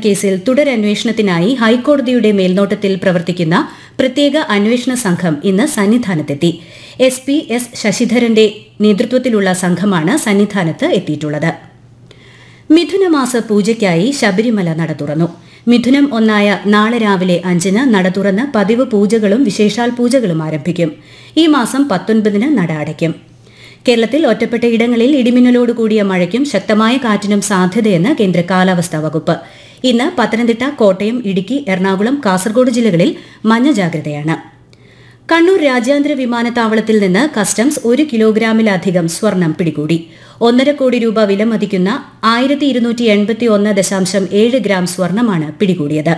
കേസിൽ തുടരന്വേഷണത്തിനായി ഹൈക്കോടതിയുടെ മേൽനോട്ടത്തിൽ പ്രവർത്തിക്കുന്ന പ്രത്യേക അന്വേഷണ സംഘം ഇന്ന് സന്നിധാനത്തെത്തി എസ് പി എസ് ശശിധരന്റെ നേതൃത്വത്തിലുള്ള സംഘമാണ് സന്നിധാനത്ത് എത്തിയിട്ടുള്ളത് മിഥുനമാസ പൂജയ്ക്കായി ശബരിമല നട തുറന്നു മിഥുനം ഒന്നായ നാളെ രാവിലെ അഞ്ചിന് നട തുറന്ന് പതിവ് പൂജകളും വിശേഷാൽ പൂജകളും ആരംഭിക്കും ഈ മാസം പത്തൊൻപതിന് നട അടയ്ക്കും കേരളത്തിൽ ഒറ്റപ്പെട്ട ഇടങ്ങളിൽ ഇടിമിന്നലോട് കൂടിയ മഴയ്ക്കും ശക്തമായ കാറ്റിനും സാധ്യതയെന്ന് കേന്ദ്ര കാലാവസ്ഥാ വകുപ്പ് ഇന്ന് പത്തനംതിട്ട കോട്ടയം ഇടുക്കി എറണാകുളം കാസർഗോഡ് ജില്ലകളിൽ മഞ്ഞ ജാഗ്രതയാണ് കണ്ണൂർ രാജ്യാന്തര വിമാനത്താവളത്തിൽ നിന്ന് കസ്റ്റംസ് ഒരു കിലോഗ്രാമിലധികം സ്വർണം പിടികൂടി ഒന്നര കോടി രൂപ വിലമതിക്കുന്ന ആയിരത്തി ഇരുന്നൂറ്റി എൺപത്തി ഒന്ന് ദശാംശം ഏഴ് ഗ്രാം സ്വർണമാണ് പിടികൂടിയത്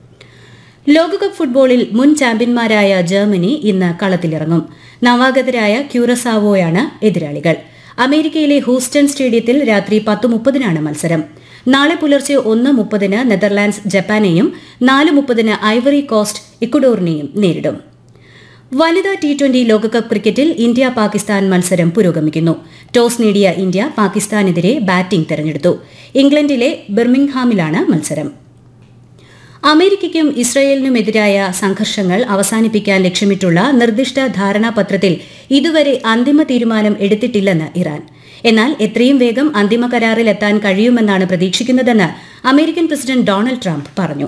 ലോകകപ്പ് ഫുട്ബോളിൽ മുൻ ചാമ്പ്യന്മാരായ ജർമ്മനി ഇന്ന് കളത്തിലിറങ്ങും നവാഗതരായ ക്യൂറസാവോയാണ് എതിരാളികൾ അമേരിക്കയിലെ ഹൂസ്റ്റൺ സ്റ്റേഡിയത്തിൽ രാത്രി പത്ത് മുപ്പതിനാണ് മത്സരം നാളെ പുലർച്ചെ ഒന്ന് മുപ്പതിന് നെതർലാൻഡ്സ് ജപ്പാനെയും നാല് മുപ്പതിന് ഐവറി കോസ്റ്റ് ഇക്വഡോറിനെയും നേരിടും വനിതാ ടി ട്വന്റി ലോകകപ്പ് ക്രിക്കറ്റിൽ ഇന്ത്യ പാകിസ്ഥാൻ മത്സരം പുരോഗമിക്കുന്നു ടോസ് നേടിയ ഇന്ത്യ പാകിസ്ഥാനെതിരെ ബാറ്റിംഗ് തെരഞ്ഞെടുത്തു ഇംഗ്ലണ്ടിലെ ബിർമിംഗ്ഹാമിലാണ് മത്സരം അമേരിക്കയ്ക്കും ഇസ്രയേലിനുമെതിരായ സംഘർഷങ്ങൾ അവസാനിപ്പിക്കാൻ ലക്ഷ്യമിട്ടുള്ള നിർദ്ദിഷ്ട ധാരണാപത്രത്തിൽ ഇതുവരെ അന്തിമ തീരുമാനം എടുത്തിട്ടില്ലെന്ന് ഇറാൻ എന്നാൽ എത്രയും വേഗം അന്തിമ കരാറിലെത്താൻ കഴിയുമെന്നാണ് പ്രതീക്ഷിക്കുന്നതെന്ന് അമേരിക്കൻ പ്രസിഡന്റ് ഡൊണാൾഡ് ട്രംപ് പറഞ്ഞു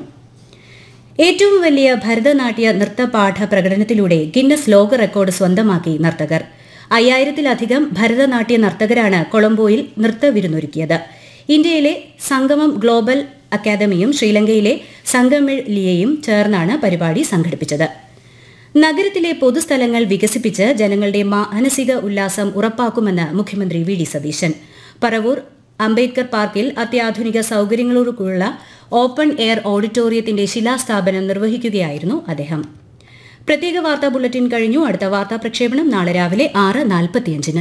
ഏറ്റവും വലിയ ഭരതനാട്യ നൃത്തപാഠ പ്രകടനത്തിലൂടെ ഗിന്നസ് ലോക റെക്കോർഡ് സ്വന്തമാക്കി നർത്തകർ അയ്യായിരത്തിലധികം ഭരതനാട്യ നർത്തകരാണ് കൊളംബോയിൽ നൃത്തവിരുന്നൊരുക്കിയത് ഇന്ത്യയിലെ സംഗമം ഗ്ലോബൽ അക്കാദമിയും ശ്രീലങ്കയിലെ സംഗമിഴ് ലിയയും ചേർന്നാണ് പരിപാടി സംഘടിപ്പിച്ചത് നഗരത്തിലെ പൊതുസ്ഥലങ്ങൾ വികസിപ്പിച്ച് ജനങ്ങളുടെ മാനസിക ഉല്ലാസം ഉറപ്പാക്കുമെന്ന് മുഖ്യമന്ത്രി വി ഡി സതീശൻ പറവൂർ അംബേദ്കർ പാർക്കിൽ അത്യാധുനിക സൌകര്യങ്ങളോടുള്ള ഓപ്പൺ എയർ ഓഡിറ്റോറിയത്തിന്റെ ശിലാസ്ഥാപനം നിർവഹിക്കുകയായിരുന്നു അദ്ദേഹം പ്രത്യേക വാർത്താ ബുള്ളറ്റിൻ കഴിഞ്ഞു അടുത്ത വാർത്താ പ്രക്ഷേപണം നാളെ രാവിലെ ആറ് നാൽപ്പത്തിയഞ്ചിന്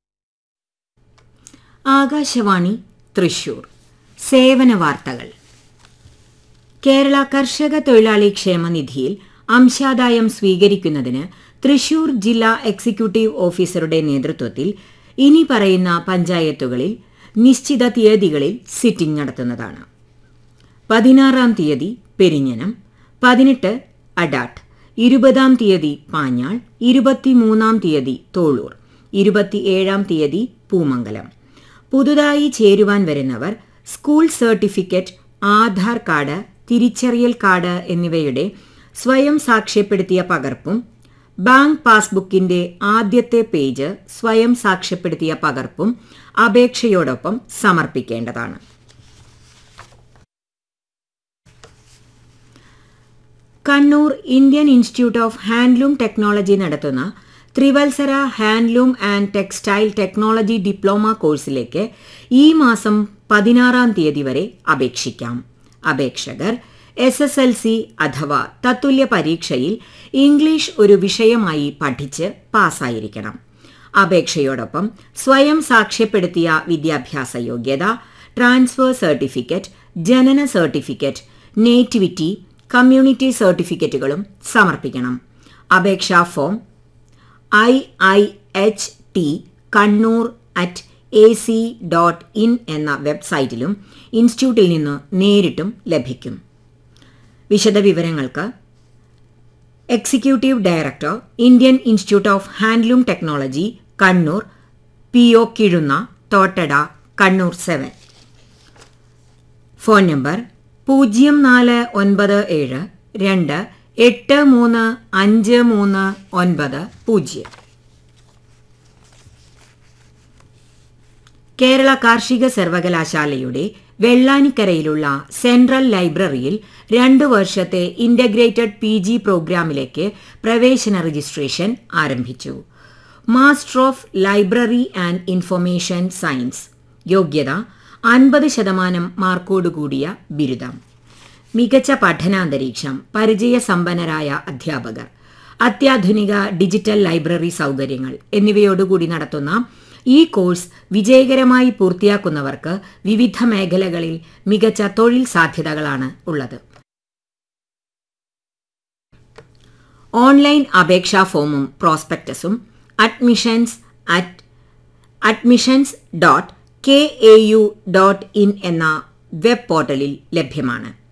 ആകാശവാണി തൃശൂർ സേവന വാർത്തകൾ കേരള കർഷക തൊഴിലാളി ക്ഷേമനിധിയിൽ അംശാദായം സ്വീകരിക്കുന്നതിന് തൃശൂർ ജില്ലാ എക്സിക്യൂട്ടീവ് ഓഫീസറുടെ നേതൃത്വത്തിൽ ഇനി പറയുന്ന പഞ്ചായത്തുകളിൽ നിശ്ചിത തീയതികളിൽ സിറ്റിംഗ് നടത്തുന്നതാണ് പതിനാറാം തീയതി പെരിഞ്ഞനം പതിനെട്ട് അഡാട്ട് ഇരുപതാം തീയതി പാഞ്ഞാൾ ഇരുപത്തിമൂന്നാം തീയതി തോളൂർ ഇരുപത്തിയേഴാം തീയതി പൂമംഗലം പുതുതായി ചേരുവാൻ വരുന്നവർ സ്കൂൾ സർട്ടിഫിക്കറ്റ് ആധാർ കാർഡ് തിരിച്ചറിയൽ കാർഡ് എന്നിവയുടെ സ്വയം സാക്ഷ്യപ്പെടുത്തിയ പകർപ്പും ബാങ്ക് പാസ്ബുക്കിന്റെ ആദ്യത്തെ പേജ് സ്വയം സാക്ഷ്യപ്പെടുത്തിയ പകർപ്പും അപേക്ഷയോടൊപ്പം സമർപ്പിക്കേണ്ടതാണ് Kannur Indian institute of handloom technology നടത്തുന്ന ത്രിവത്സര handloom and textile technology diploma കോഴ്സിലേക്ക് ഈ മാസം പതിനാറാം തീയതി വരെ അപേക്ഷിക്കാം അപേക്ഷകർ എസ് എസ് എൽ സി അഥവാ തത്തുല്യ പരീക്ഷയിൽ ഇംഗ്ലീഷ് ഒരു വിഷയമായി പഠിച്ച് പാസ്സായിരിക്കണം അപേക്ഷയോടൊപ്പം സ്വയം സാക്ഷ്യപ്പെടുത്തിയ വിദ്യാഭ്യാസ യോഗ്യത ട്രാൻസ്ഫർ സർട്ടിഫിക്കറ്റ് ജനന സർട്ടിഫിക്കറ്റ് നേറ്റിവിറ്റി കമ്മ്യൂണിറ്റി സർട്ടിഫിക്കറ്റുകളും സമർപ്പിക്കണം അപേക്ഷാ form I I H T Kannur at A C dot in എന്ന വെബ്സൈറ്റിലും ഇൻസ്റ്റിറ്റ്യൂട്ടിൽ നിന്ന് നേരിട്ടും ലഭിക്കും വിശദവിവരങ്ങൾക്ക് executive director Indian institute of handloom technology Kannur P O Kizhunna Thottada Kannur seven phone number പൂജ്യം നാല് ഒൻപത് ഏഴ് രണ്ട് എട്ട് മൂന്ന് അഞ്ച് മൂന്ന് ഒൻപത് പൂജ്യം കേരള കാർഷിക സർവകലാശാലയുടെ വെള്ളാനിക്കരയിലുള്ള സെൻട്രൽ ലൈബ്രറിയിൽ രണ്ടു വർഷത്തെ ഇന്റഗ്രേറ്റഡ് പി ജി പ്രോഗ്രാമിലേക്ക് പ്രവേശന രജിസ്ട്രേഷൻ ആരംഭിച്ചു master of library and information science യോഗ്യത അൻപത് ശതമാനം മാർക്കോടുകൂടിയ ബിരുദം മികച്ച പഠനാന്തരീക്ഷം പരിചയസമ്പന്നരായ അധ്യാപകർ അത്യാധുനിക ഡിജിറ്റൽ ലൈബ്രറി സൗകര്യങ്ങൾ എന്നിവയോടുകൂടി നടത്തുന്ന ഈ കോഴ്സ് വിജയകരമായി പൂർത്തിയാക്കുന്നവർക്ക് വിവിധ മേഖലകളിൽ മികച്ച തൊഴിൽ സാധ്യതകളാണ് ഉള്ളത് ഓൺലൈൻ അപേക്ഷാ ഫോമും പ്രോസ്പെക്ടസും admissions at admissions dot K A U dot in എന്ന വെബ് പോർട്ടലിൽ ലഭ്യമാണ്